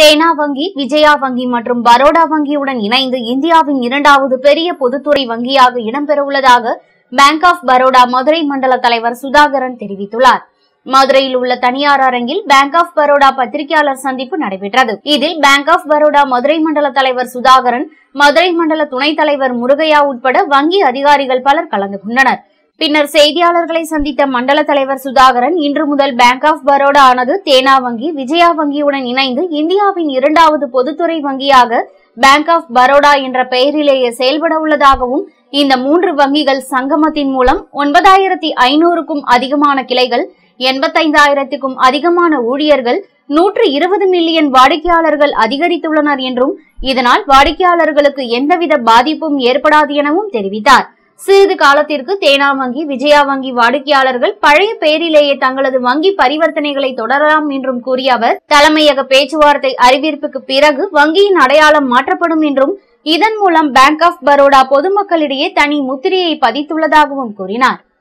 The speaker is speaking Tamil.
தேனா வங்கி விஜயா வங்கி மற்றும் பரோடா வங்கியுடன் இணைந்து இந்தியாவின் இரண்டாவது பெரிய பொதுத்துறை வங்கியாக இடம்பெறவுள்ளதாக பேங்க் ஆஃப் பரோடா மதுரை மண்டல தலைவர் சுதாகரன் தெரிவித்துள்ளார் மதுரையில் உள்ள தனியார் அரங்கில் பேங்க் ஆஃப் பரோடா பத்திரிகையாளர் சந்திப்பு நடைபெற்றது இதில் பேங்க் ஆஃப் பரோடா மதுரை மண்டல தலைவர் சுதாகரன் மதுரை மண்டல துணைத் தலைவர் முருகையா உட்பட வங்கி அதிகாரிகள் பலர் கலந்து கொண்டனர் பின்னர் செய்தியாளர்களை சந்தித்த மண்டல தலைவர் சுதாகரன் இன்று முதல் பேங்க் ஆஃப் பரோடா ஆனது தேனா வங்கி விஜயா வங்கியுடன் இணைந்து இந்தியாவின் இரண்டாவது பொதுத்துறை வங்கியாக பேங்க் ஆஃப் பரோடா என்ற பெயரிலேயே செயல்பட உள்ளதாகவும் இந்த மூன்று வங்கிகள் சங்கமத்தின் மூலம் ஒன்பதாயிரத்தி ஐநூறுக்கும் அதிகமான கிளைகள் எண்பத்தைந்தாயிரத்துக்கும் அதிகமான ஊழியர்கள் நூற்று இருபது மில்லியன் வாடிக்கையாளர்கள் அதிகரித்துள்ளனர் என்றும் இதனால் வாடிக்கையாளர்களுக்கு எந்தவித பாதிப்பும் ஏற்படாது எனவும் தெரிவித்தார் சிறிது காலத்திற்கு தேனா வங்கி விஜயா வங்கி வாடிக்கையாளர்கள் பழைய பெயரிலேயே தங்களது வங்கி பரிவர்த்தனைகளை தொடரலாம் என்றும் கூறிய அவர் தலைமையக பேச்சுவார்த்தை அறிவிப்புக்கு பிறகு வங்கியின் அடையாளம் மாற்றப்படும் என்றும் இதன் மூலம் பேங்க் ஆஃப் பரோடா பொதுமக்களிடையே தனி முத்திரையை பதித்துள்ளதாகவும் கூறினார்